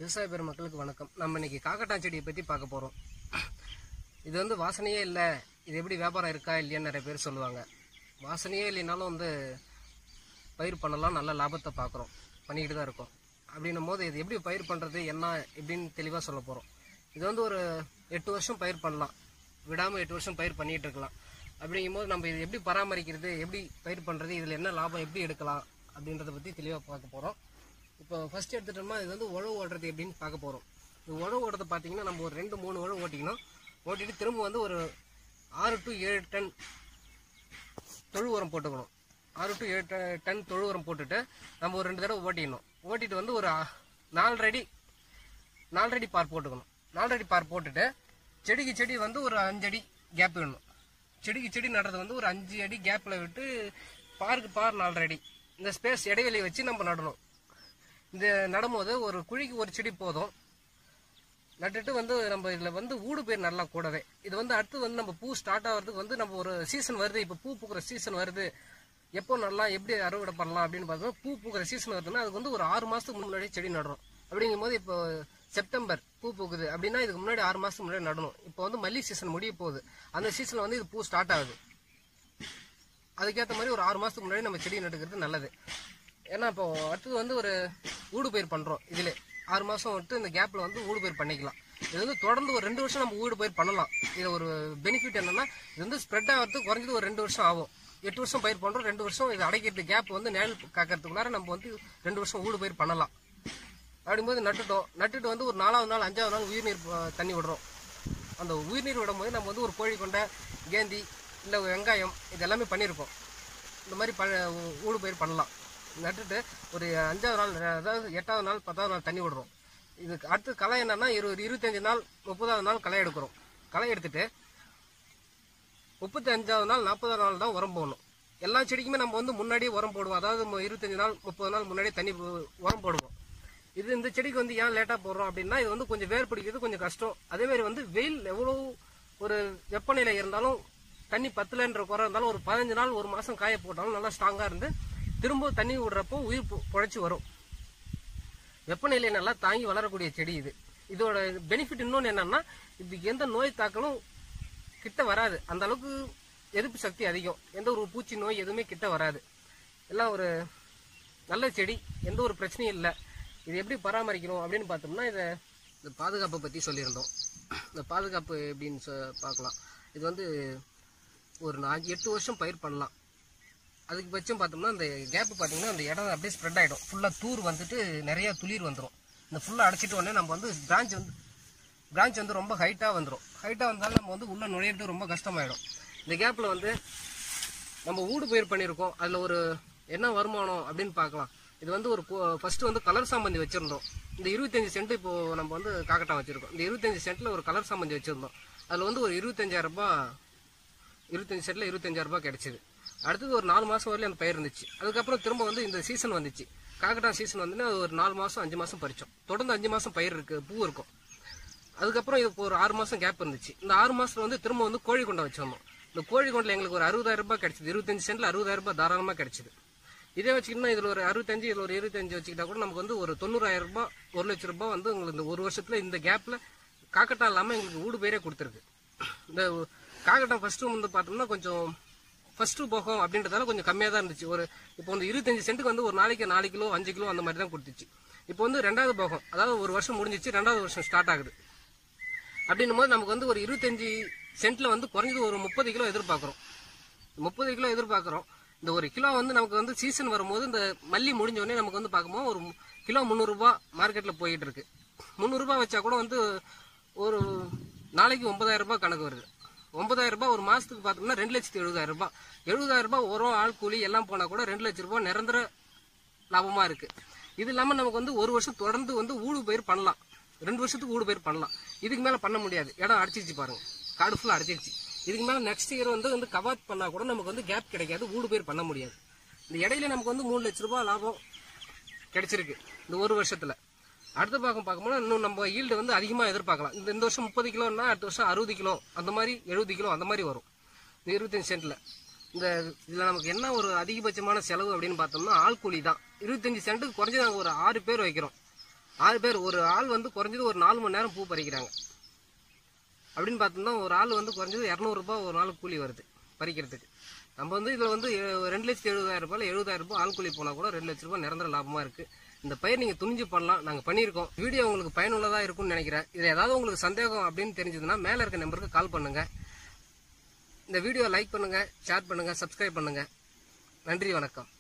விவசாய பெருமக்களுக்கு வணக்கம் நம்ம இன்னைக்கு காக்கட்டான் செடியை பற்றி பார்க்க போகிறோம் இது வந்து வாசனையே இல்லை இது எப்படி வியாபாரம் இருக்கா இல்லையான்னு நிறைய பேர் சொல்லுவாங்க வாசனையே இல்லைனாலும் வந்து பயிர் பண்ணலாம் நல்ல லாபத்தை பார்க்குறோம் பண்ணிக்கிட்டு தான் இருக்கோம் அப்படின்னும் போது இது எப்படி பயிர் பண்ணுறது என்ன எப்படின்னு தெளிவாக சொல்ல போகிறோம் இது வந்து ஒரு எட்டு வருஷம் பயிர் பண்ணலாம் விடாமல் எட்டு வருஷம் பயிர் பண்ணிகிட்டு இருக்கலாம் அப்படிங்கும்போது நம்ம இது எப்படி பராமரிக்கிறது எப்படி பயிர் பண்ணுறது இதில் என்ன லாபம் எப்படி எடுக்கலாம் அப்படின்றத பற்றி தெளிவாக பார்க்க போகிறோம் இப்போ ஃபர்ஸ்ட் எடுத்துட்டோம்னா இது வந்து உழவு ஓட்டுறது எப்படின்னு பார்க்க போகிறோம் இந்த உழவு ஓட்டுறதை பார்த்தீங்கன்னா நம்ம ஒரு ரெண்டு மூணு உழவு ஓட்டிக்கணும் ஓட்டிட்டு திரும்ப வந்து ஒரு ஆறு டு ஏழு டன் தொழு உரம் போட்டுக்கணும் ஆறு டு ஏழு ட- டன் தொழு உரம் போட்டுட்டு நம்ம ஒரு ரெண்டு தடவை ஓட்டிக்கணும் ஓட்டிட்டு வந்து ஒரு ஆ- நாலரை அடி நாலரை அடி பார் போட்டுக்கணும் நாலரை அடி பார் போட்டுட்டு செடிக்கு செடி வந்து ஒரு அஞ்சு அடி கேப் வேணும் செடிக்கு செடி நடுறது வந்து ஒரு அஞ்சு அடி கேப்பில் விட்டு பாருக்கு பார் நாலரை அடி இந்த ஸ்பேஸ் இடைவெளி வச்சு நம்ம நடணும் இந்த நடும்போது ஒரு குழிக்கு ஒரு செடி போதும் நட்டுட்டு வந்து நம்ம இதில் வந்து ஊடு பேர் நல்லா கூடவே இது வந்து அடுத்து வந்து நம்ம பூ ஸ்டார்ட் ஆகிறதுக்கு வந்து நம்ம ஒரு சீசன் வருது இப்போ பூ பூக்கிற சீசன் வருது எப்போ நல்லா எப்படி அறுவடை பண்ணலாம் அப்படின்னு பார்த்தோம்னா பூ பூக்கிற சீசன் வருதுன்னா அதுக்கு வந்து ஒரு ஆறு மாதத்துக்கு முன்னாடி செடி நடுறோம் அப்படிங்கும்போது இப்போ செப்டம்பர் பூ பூக்குது அப்படின்னா இதுக்கு முன்னாடி ஆறு மாதத்துக்கு முன்னாடி நடணும் இப்போ வந்து மல்லி சீசன் முடிய போகுது அந்த சீசனில் வந்து இது பூ ஸ்டார்ட் ஆகுது அதுக்கேற்ற மாதிரி ஒரு ஆறு மாதத்துக்கு முன்னாடி நம்ம செடி நட்டுக்கிறது நல்லது ஏன்னா இப்போ அடுத்தது வந்து ஒரு ஊடு பயிர் பண்ணுறோம் இதில் ஆறு மாதம் விட்டு இந்த கேப்பில் வந்து ஊடு பயிர் பண்ணிக்கலாம் இது வந்து தொடர்ந்து ஒரு ரெண்டு வருஷம் நம்ம ஊடு பயிர் பண்ணலாம் இது ஒரு பெனிஃபிட் என்னன்னா இது வந்து ஸ்ப்ரெட் ஆகிறதுக்கு குறைஞ்சது ஒரு ரெண்டு வருஷம் ஆகும் எட்டு வருஷம் பயிர் பண்ணுறோம் ரெண்டு வருஷம் இது அடைக்கிறது கேப் வந்து நிழல் காக்கிறதுக்குள்ளார நம்ம வந்து ரெண்டு வருஷம் ஊடு பயிர் பண்ணலாம் அப்படிங்கும்போது நட்டுட்டோம் நட்டுட்டு வந்து ஒரு நாலாவது நாள் அஞ்சாவது நாள் உயிர்நீர் ப- தண்ணி விடுறோம் அந்த உயிர்நீர் விடும்போது நம்ம வந்து ஒரு கோழி கொண்ட கேந்தி இல்லை வெங்காயம் இது எல்லாமே பண்ணியிருப்போம் இந்த மாதிரி ப ஊடு பயிர் பண்ணலாம் நட்டுட்டு ஒரு அஞ்சாவது நாள் அதாவது எட்டாவது நாள் பத்தாவது நாள் தண்ணி விடுறோம் இதுக்கு அடுத்து களை என்னன்னா இரு இருபத்தஞ்சு நாள் முப்பதாவது நாள் களை எடுக்கிறோம் களை எடுத்துட்டு முப்பத்தி அஞ்சாவது நாள் நாற்பதாவது நாள் தான் உரம் போடணும் எல்லா செடிக்குமே நம்ம வந்து முன்னாடியே உரம் போடுவோம் அதாவது மு- இருபத்தஞ்சு நாள் முப்பது நாள் முன்னாடியே தண்ணி பு- உரம் போடுவோம் இது இந்த செடிக்கு வந்து ஏன் லேட்டாக போடுறோம் அப்படின்னா இது வந்து கொஞ்சம் வேர் பிடிக்கிறது கொஞ்சம் கஷ்டம் அதே மாதிரி வந்து வெயில் எவ்வளோ ஒரு வெப்பநிலை இருந்தாலும் தண்ணி பத்தலைன்ற குறை இருந்தாலும் ஒரு பதினஞ்சு நாள் ஒரு மாதம் காய போட்டாலும் நல்லா ஸ்ட்ராங்காக இருந்து திரும்ப தண்ணி விடுறப்போ உயிர் பொ- பொழைச்சி வரும் வெப்பநிலையை நல்லா தாங்கி வளரக்கூடிய செடி இது இதோட பெனிஃபிட் இன்னொன்று என்னன்னா இதுக்கு எந்த நோய் தாக்கலும் கிட்ட வராது அந்த அளவுக்கு எதிர்ப்பு சக்தி அதிகம் எந்த ஒரு பூச்சி நோய் எதுவுமே கிட்ட வராது எல்லாம் ஒரு நல்ல செடி எந்த ஒரு பிரச்சனையும் இல்லை இது எப்படி பராமரிக்கணும் அப்படின்னு பார்த்தோம்னா இதை இந்த பாதுகாப்பை பற்றி சொல்லியிருந்தோம் இந்த பாதுகாப்பு எப்படின்னு சொ- பார்க்கலாம் இது வந்து ஒரு நாலு எட்டு வருஷம் பயிர் பண்ணலாம் அதுக்கு பட்சம் பார்த்தோம்னா அந்த கேப் பார்த்தீங்கன்னா அந்த இடம் அப்படியே ஸ்ப்ரெட் ஆகிடும் ஃபுல்லாக தூர் வந்துட்டு நிறைய துளிர் வந்துடும் இந்த ஃபுல்லாக அடைச்சிட்டு உடனே நம்ம வந்து பிரான்ச் வந்து பிரான்ச் வந்து ரொம்ப ஹைட்டாக வந்துடும் ஹைட்டாக வந்தாலும் நம்ம வந்து உள்ளே நுழையிறது ரொம்ப கஷ்டமாயிடும் இந்த கேப்பில் வந்து நம்ம ஊடு பயிர் பண்ணியிருக்கோம் அதில் ஒரு என்ன வருமானம் அப்படின்னு பார்க்கலாம் இது வந்து ஒரு ஃபர்ஸ்ட் வந்து கலர் சாமந்தி வச்சுருந்தோம் இந்த இருபத்தஞ்சு சென்ட் இப்போ நம்ம வந்து காக்கட்டான் வச்சுருக்கோம் இந்த இருபத்தஞ்சு சென்ட்டில் ஒரு கலர் சாமந்தி வச்சுருந்தோம் அதில் வந்து ஒரு இருபத்தஞ்சாயிரம் ரூபாய் இருபத்தஞ்சு செட்டில் இருபத்தஞ்சாயிரம் ரூபாய் கிடைச்சிது அடுத்தது ஒரு நாலு மாதம் வரையிலும் அந்த பயிர் இருந்துச்சு அதுக்கப்புறம் திரும்ப வந்து இந்த சீசன் வந்துச்சு காக்கட்டான் சீசன் வந்துன்னா அது ஒரு நாலு மாதம் அஞ்சு மாதம் பறிச்சோம் தொடர்ந்து அஞ்சு மாதம் பயிர் இருக்கு பூ இருக்கும் அதுக்கப்புறம் இதுக்கு ஒரு ஆறு மாதம் கேப் இருந்துச்சு இந்த ஆறு மாசத்துல வந்து திரும்ப வந்து கோழி கொண்டை வச்சிருந்தோம் இந்த கோழி கொண்டில் எங்களுக்கு ஒரு அறுபதாயிரம் ரூபாய் கிடைச்சது இருபத்தஞ்சு சென்ட்ல அறுபதாயிரம் ரூபாய் தாராளமாக கிடைச்சது இதே வச்சுக்கிட்டா இதுல ஒரு அறுபத்தஞ்சு இதுல ஒரு இருபத்தஞ்சு வச்சுக்கிட்டா கூட நமக்கு வந்து ஒரு தொண்ணூறாயிரம் ரூபாய் ஒரு லட்சம் ரூபாய் வந்து உங்களுக்கு இந்த ஒரு வருஷத்துல இந்த கேப்ல காக்கட்டா இல்லாம எங்களுக்கு ஊடு பேரே கொடுத்துருக்கு இந்த காக்கட்டா ஃபர்ஸ்ட் வந்து பார்த்தோம்னா கொஞ்சம் ஃபர்ஸ்ட் போகம் அப்படின்றதால கொஞ்சம் கம்மியாக தான் இருந்துச்சு ஒரு இப்போ வந்து இருபத்தஞ்சு சென்ட்டுக்கு வந்து ஒரு நாளைக்கு நாலு கிலோ அஞ்சு கிலோ அந்த மாதிரி தான் கொடுத்துச்சு இப்போ வந்து ரெண்டாவது போகம் அதாவது ஒரு வருஷம் முடிஞ்சிச்சு ரெண்டாவது வருஷம் ஸ்டார்ட் ஆகுது அப்படின்னும் போது நமக்கு வந்து ஒரு இருபத்தஞ்சு சென்ட்ல வந்து குறைஞ்சது ஒரு முப்பது கிலோ எதிர்பார்க்குறோம் முப்பது கிலோ எதிர்பார்க்குறோம் இந்த ஒரு கிலோ வந்து நமக்கு வந்து சீசன் வரும்போது இந்த மல்லி முடிஞ்ச உடனே நமக்கு வந்து பார்க்கும்போது ஒரு மு- கிலோ முந்நூறுரூபா மார்க்கெட்டில் போயிட்டு இருக்கு முந்நூறுரூபா வச்சா கூட வந்து ஒரு நாளைக்கு ஒன்பதாயிரம் ரூபாய் கணக்கு வருது ஒன்பதாயிரம் ரூபாய் ஒரு மாசத்துக்கு பார்த்தோம்னா ரெண்டு லட்சத்தி எழுபதாயிரம் ரூபாய் எழுபதாயிரம் ரூபாய் உரம் ஆள் கூலி எல்லாம் போனால் கூட ரெண்டு லட்ச ரூபாய் நிரந்தர லாபமா இருக்கு இது இல்லாம நமக்கு வந்து ஒரு வருஷம் தொடர்ந்து வந்து ஊடு பயிர் பண்ணலாம் ரெண்டு வருஷத்துக்கு ஊடு பயிர் பண்ணலாம் இதுக்கு மேல பண்ண முடியாது இடம் அடிச்சிருச்சு பாருங்க காடு ஃபுல்லா அடிச்சிருச்சு இதுக்கு மேல நெக்ஸ்ட் இயர் வந்து வந்து கவாத் பண்ணா கூட நமக்கு வந்து கேப் கிடைக்காது ஊடு பயிர் பண்ண முடியாது இந்த இடையில நமக்கு வந்து மூணு லட்ச ரூபாய் லாபம் கிடைச்சிருக்கு இந்த ஒரு வருஷத்துல அடுத்த பக்கம் பார்க்கும்போது இன்னும் நம்ம ஈல்டு வந்து அதிகமாக எதிர்பார்க்கலாம் இந்த இந்த வருஷம் முப்பது கிலோன்னா அடுத்த வருஷம் அறுபது கிலோ அந்த மாதிரி எழுபது கிலோ அந்த மாதிரி வரும் இந்த இருபத்தஞ்சு சென்ட்ல இந்த இதில் நமக்கு என்ன ஒரு அதிகபட்சமான செலவு அப்படின்னு பார்த்தோம்னா ஆள் கூலி தான் இருபத்தஞ்சு சென்ட்டுக்கு குறைஞ்சது நாங்கள் ஒரு ஆறு பேர் வைக்கிறோம் ஆறு பேர் ஒரு ஆள் வந்து குறைஞ்சது ஒரு நாலு மணி நேரம் பூ பறிக்கிறாங்க அப்படின்னு பார்த்தோம்னா ஒரு ஆள் வந்து குறைஞ்சது இரநூறுபா ஒரு நாள் கூலி வருது பறிக்கிறதுக்கு நம்ம வந்து இதில் வந்து எ- ரெண்டு லட்சத்தி எழுபதாயிரம் ரூபாயில் எழுபதாயிரம் ரூபாய் ஆள் கூலி போனால் கூட ரெண்டு லட்ச ரூபாய் நிரந்தர லாபமாக இருக்குது இந்த பயிர் நீங்கள் துணிஞ்சு பண்ணலாம் நாங்கள் பண்ணியிருக்கோம் வீடியோ உங்களுக்கு பயனுள்ளதாக இருக்கும்னு நினைக்கிறேன் இதில் ஏதாவது உங்களுக்கு சந்தேகம் அப்படின்னு தெரிஞ்சதுன்னா மேலே இருக்க நம்பருக்கு கால் பண்ணுங்கள் இந்த வீடியோ லைக் பண்ணுங்கள் ஷேர் பண்ணுங்கள் சப்ஸ்கிரைப் பண்ணுங்கள் நன்றி வணக்கம்